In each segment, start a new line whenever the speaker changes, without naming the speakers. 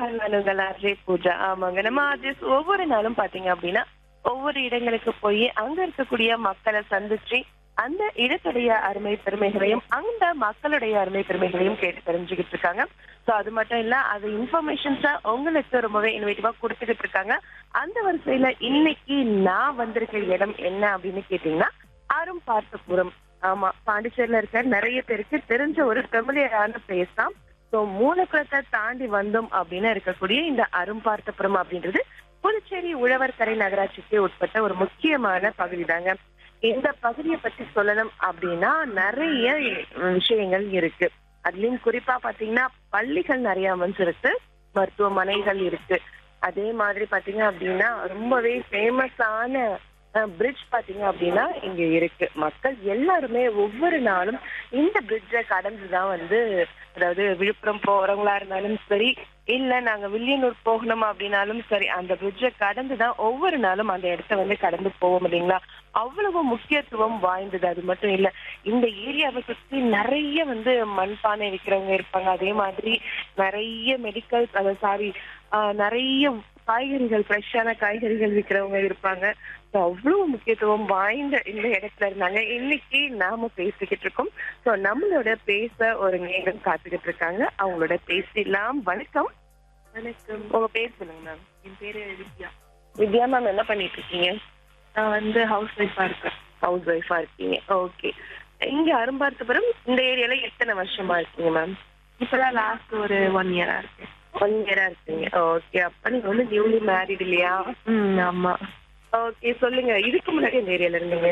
நான் உங்கள் அஜய் பூஜா ஆமாங்க நம்ம அஜய் ஒவ்வொரு நாளும் பாத்தீங்க அப்படின்னா ஒவ்வொரு இடங்களுக்கு போய் அங்க இருக்கக்கூடிய மக்களை சந்திச்சு அந்த இடத்துடைய அருமை பெருமைகளையும் அந்த மக்களுடைய அருமை பெருமைகளையும் கேட்டு தெரிஞ்சுக்கிட்டு இருக்காங்க சோ அது மட்டும் இல்ல அது இன்ஃபர்மேஷன்ஸா உங்களுக்கு ரொம்பவே இனோவேட்டிவா கொடுத்துக்கிட்டு இருக்காங்க அந்த வரிசையில இன்னைக்கு நான் வந்திருக்க இடம் என்ன அப்படின்னு கேட்டீங்கன்னா அரும் பார்த்தபுரம் ஆமா பாண்டிச்சேரியில இருக்க நிறைய பேருக்கு தெரிஞ்ச ஒரு ஃபெமிலியரான பிளேஸ் தான் ஸோ மூலக்குளத்தை தாண்டி வந்தோம் அப்படின்னு இருக்கக்கூடிய இந்த அரும்பார்த்தபுரம் அப்படின்றது புதுச்சேரி உழவர்கரை நகராட்சிக்கு உட்பட்ட ஒரு முக்கியமான பகுதி தாங்க இந்த பகுதியை பத்தி சொல்லணும் அப்படின்னா நிறைய விஷயங்கள் இருக்கு அதுலயும் குறிப்பா பாத்தீங்கன்னா பள்ளிகள் நிறைய அமைஞ்சிருக்கு மருத்துவமனைகள் இருக்கு அதே மாதிரி பாத்தீங்க அப்படின்னா ரொம்பவே ஃபேமஸான பிரிட்ஜ் பாத்தீங்க அப்படின்னா இங்க இருக்கு மக்கள் எல்லாருமே ஒவ்வொரு நாளும் இந்த பிரிட்ஜை கடந்துதான் வந்து அதாவது விழுப்புரம் போறவங்களா இருந்தாலும் சரி இல்ல நாங்க வில்லியனூர் போகணும் அப்படின்னாலும் சரி அந்த பிரிட்ஜை கடந்து தான் ஒவ்வொரு நாளும் அந்த இடத்த வந்து கடந்து போவோம் இல்லைங்களா அவ்வளவு முக்கியத்துவம் வாய்ந்தது அது மட்டும் இல்ல இந்த ஏரியாவை சுத்தி நிறைய வந்து மண்பானை விற்கிறவங்க இருப்பாங்க அதே மாதிரி நிறைய மெடிக்கல் சாரி நிறைய காய்கறிகள் ஃப்ரெஷ்ஷான காய்கறிகள் விற்கிறவங்க இருப்பாங்க ஸோ அவ்வளவு முக்கியத்துவம் வாய்ந்த இந்த இடத்துல இருந்தாங்க இன்னைக்கு நாம பேசிக்கிட்டு இருக்கோம் ஸோ நம்மளோட பேச ஒரு நேரம் காத்துக்கிட்டு இருக்காங்க அவங்களோட பேசலாம் வணக்கம்
வணக்கம்
உங்க பேர் சொல்லுங்க மேம்
என் பேரு வித்யா
வித்யா மேம் என்ன பண்ணிட்டு இருக்கீங்க
நான் வந்து ஹவுஸ் ஒய்ஃபா இருக்கேன்
ஹவுஸ் ஒய்ஃபா இருக்கீங்க ஓகே இங்க அரும்பார்த்தபுரம் இந்த ஏரியால எத்தனை வருஷமா இருக்கீங்க மேம்
இப்பதான் லாஸ்ட் ஒரு ஒன் இயரா இருக்கேன்
ஒன் இயரா இருக்கீங்க ஓகே அப்ப நீங்க வந்து நியூலி மேரிட் இல்லையா
ம் ஆமா
ஓகே சொல்லுங்க இதுக்கு முன்னாடி இந்த ஏரியால இருந்தீங்க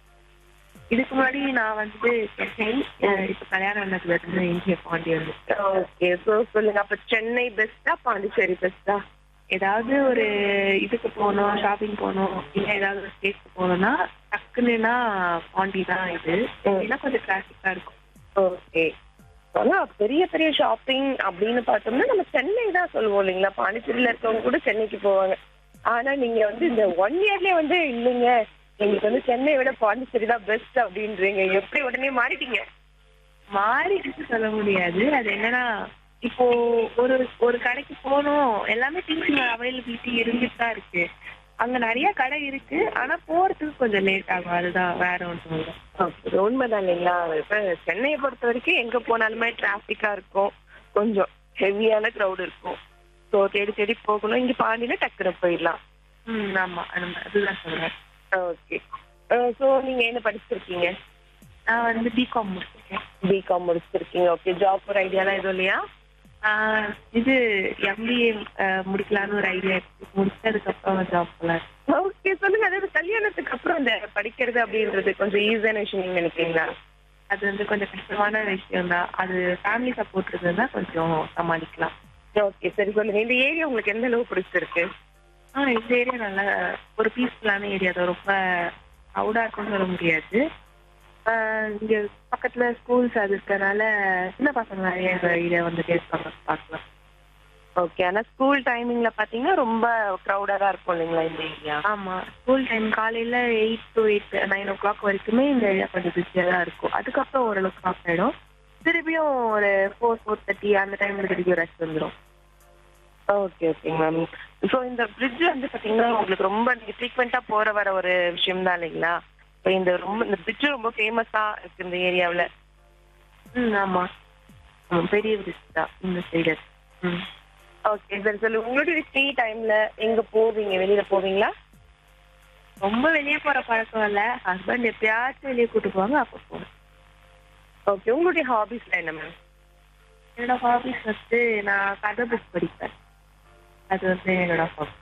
இதுக்கு முன்னாடி நான் வந்து சென்னை அஹ் இப்ப கல்யாணம் ஆனதுல இருந்து இங்கே பாண்டி வந்து
ஓகே சோ சொல்லுங்க அப்ப சென்னை பெஸ்டா பாண்டிச்சேரி பெஸ்டா
ஏதாவது ஒரு இதுக்கு போகணும் ஷாப்பிங் போகணும் இல்ல ஏதாவது ஒரு ஸ்டேட்க்கு போகணும்னா டக்குன்னுனா பாண்டி தான் இது ஏன்னா கொஞ்சம் டிராஃபிக்கா இருக்கும்
ஓகே ஆனா பெரிய பெரிய ஷாப்பிங் அப்படின்னு பார்த்தோம்னா நம்ம சென்னை தான் சொல்லுவோம் இல்லைங்களா பாண்டிச்சேரியில இருக்கவங்க கூட சென்னைக்கு போவாங்க ஆனா நீங்க வந்து இந்த ஒன் இயர்லயே வந்து இல்லைங்க எங்களுக்கு வந்து சென்னை விட பாண்டிச்சேரி தான் பெஸ்ட் அப்படின்றீங்க எப்படி உடனே மாறிட்டீங்க
மாறிடுச்சு சொல்ல முடியாது அது என்னன்னா இப்போ ஒரு ஒரு கடைக்கு போகணும் எல்லாமே திங்ஸ் அவைலபிலிட்டி இருந்துட்டு தான் இருக்கு அங்க நிறைய கடை இருக்கு ஆனா போறதுக்கு கொஞ்சம் லேட் ஆகும் அதுதான் வேற ஒன்றும் இல்லை
அது உண்மைதான் இல்லைங்களா இப்ப சென்னையை பொறுத்த வரைக்கும் எங்க போனாலுமே டிராபிக்கா இருக்கும் கொஞ்சம் ஹெவியான க்ரௌட் இருக்கும் ஸோ தேடி தேடி போகணும் இங்க பாண்டியில டக்குனு போயிடலாம்
ம் ஆமா அந்த மாதிரி- அதுதான் சொல்றேன்
ஓகே ஸோ நீங்க என்ன படிச்சிருக்கீங்க
நான் வந்து பிகாம் முடிச்சிருக்கேன்
பிகாம் முடிச்சிருக்கீங்க ஓகே ஜாப் ஒரு ஐடியாலாம் எதுவும் இல்லையா
ஆஹ் இது எம்பிஏ முடிக்கலான்னு ஒரு ஐடியா இருக்கு முடிச்சதுக்கப்புறம் ஜாப் போலாம்
ஓகே சொல்லுங்க அதாவது கல்யாணத்துக்கு அப்புறம் இந்த படிக்கிறது அப்படின்றது கொஞ்சம் ஈஸியான விஷயம் நீங்க நினைக்கிறீங்களா
அது வந்து கொஞ்சம் கஷ்டமான விஷயம் தான் அது ஃபேமிலி சப்போர்ட் இருந்ததுன்னா கொஞ்சம் சமாளிக்கலாம்
ஓகே சரி சொல்லுங்க இந்த ஏரியா உங்களுக்கு எந்த அளவு பிடிச்சிருக்கு
ஆ இந்த ஏரியா நல்ல ஒரு பீஸ்ஃபுல்லான ஏரியா தான் ரொம்ப அவுடா இருக்கும்னு சொல்ல முடியாது ஆ, இங்க பக்கத்துல ஸ்கூல்ஸ் அது இருக்கறனால சின்ன பசங்க நிறைய இந்த ஏரியா வந்துட்டே இருப்பாங்க பார்க்கலாம்
ஓகே ஆனா ஸ்கூல் டைமிங்ல பாத்தீங்கன்னா ரொம்ப க்ரௌடா தான் இருக்கும் இல்லைங்களா இந்த ஏரியா
ஆமா ஸ்கூல் டைம் காலையில eight to eight nine o'clock வரைக்குமே இந்த ஏரியா கொஞ்சம் பிஸியா தான் இருக்கும் அதுக்கப்புறம் ஓரளவுக்கு ஆஃப் ஆயிடும் திருப்பியும் ஒரு ஃபோர் ஃபோர் தேர்ட்டி அந்த டைம்ல திருப்பியும் ரஷ் வந்துடும்
ஓகே ஓகே மேம் ஸோ இந்த பிரிட்ஜ் வந்து பாத்தீங்கன்னா உங்களுக்கு ரொம்ப நீங்க ஃப்ரீக்வெண்டா போற வர ஒரு விஷயம் தான் இல்லைங்களா இப்போ இந்த ரொம்ப இந்த பிரிட்ஜ் ரொம்ப ஃபேமஸா இருக்கு இந்த ஏரியாவுல
ம் ஆமா ஆமா, பெரிய பிரிட்ஜ் தான் இந்த சைடு ம்
ஓகே சரி சொல்லு உங்களுடைய ஃப்ரீ டைம்ல எங்க போவீங்க வெளியில போவீங்களா
ரொம்ப வெளியே போற பழக்கம் இல்ல ஹஸ்பண்ட் எப்பயாச்சும் வெளியே கூட்டு போவாங்க அப்ப போவேன்
ஓகே உங்களுடைய ஹாபிஸ்ல என்ன மேம்
என்னோட ஹாபிஸ் வந்து நான் கதை புக் படிப்பேன் அது வந்து என்னோட ஹாபி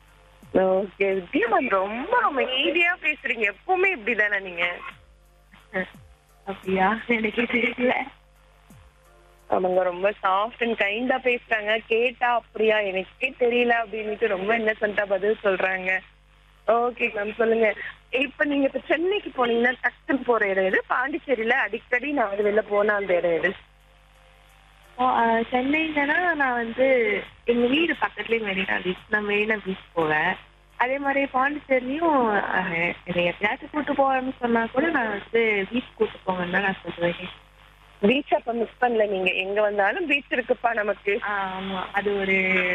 ஓகே வித்யா மேம் ரொம்ப அமைதியா பேசுறீங்க எப்பவுமே இப்படிதானே நீங்க
அப்படியா எனக்கே தெரியல
அவங்க ரொம்ப சாஃப்ட் அண்ட் கைண்டா பேசுறாங்க கேட்டா அப்படியா எனக்கே தெரியல அப்படின்னுட்டு ரொம்ப இன்னசென்ட்டா பதில் சொல்றாங்க ஓகே மேம் சொல்லுங்க இப்ப நீங்க இப்ப சென்னைக்கு போனீங்கன்னா டக்குன்னு போற இடம் எது பாண்டிச்சேரியில அடிக்கடி நான் வந்து வெளில போன அந்த இடம் எது
ஓ, அஹ், சென்னையிலனா நான் வந்து எங்க வீடு பக்கத்துலயே மெரினா பீச் நான் மெரினா பீச் போவேன் அதே மாதிரி பாண்டிச்சேரிலையும் அஹ், என்னை எப்பயாச்சும் கூட்டு போவேன்னு சொன்னா கூட நான் வந்து பீச் கூட்டு போவேன்னு தான் நான் சொல்லுவேன்
பீச் அப்ப மிஸ் பண்ணல நீங்க எங்க வந்தாலும் பீச் இருக்குப்பா நமக்கு
ஆஹ் ஆமா அது ஒரு